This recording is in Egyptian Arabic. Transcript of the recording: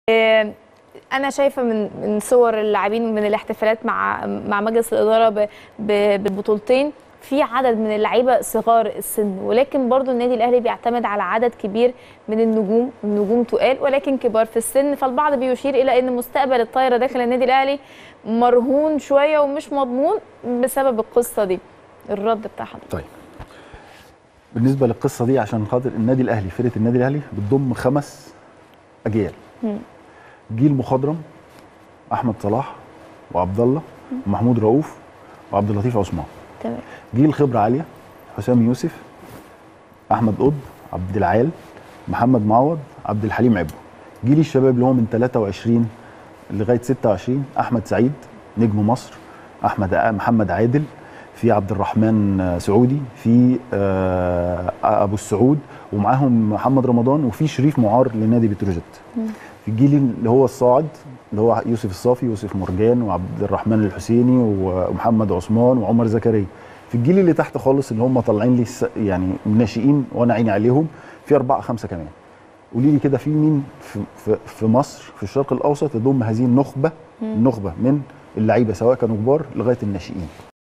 آه، انا شايفه من من صور اللاعبين من الاحتفالات مع مع مجلس الاداره ب- ب- بالبطولتين في عدد من اللعيبه صغار السن ولكن برضو النادي الاهلي بيعتمد على عدد كبير من النجوم النجوم تقال ولكن كبار في السن فالبعض بيشير الى ان مستقبل الطايره داخل النادي الاهلي مرهون شويه ومش مضمون بسبب القصه دي الرد بتاع حضرتك طيب بالنسبه للقصه دي عشان خاطر النادي الاهلي فرقه النادي الاهلي بتضم خمس اجيال مم. جيل مخضرم احمد صلاح وعبد الله ومحمود رؤوف وعبد اللطيف عثمان تمام جيل خبره عاليه حسام يوسف احمد قطب عبد العال محمد معوض عبد الحليم عبو جيل الشباب اللي هو من 23 لغايه 26 احمد سعيد نجم مصر احمد محمد عادل في عبد الرحمن آه، سعودي في آه، ابو السعود ومعاهم محمد رمضان وفي شريف معار لنادي بتروجيت في الجيل اللي هو الصاعد اللي هو يوسف الصافي يوسف مرجان وعبد الرحمن الحسيني ومحمد عثمان وعمر زكريا في الجيل اللي تحت خالص اللي هم طالعين لي الس- يعني ناشئين وانا عيني عليهم في اربعه خمسه كمان قولي لي كده في مين في, في, في مصر في الشرق الاوسط يضم هذه النخبه النخبه من اللعيبه سواء كانوا كبار لغايه الناشئين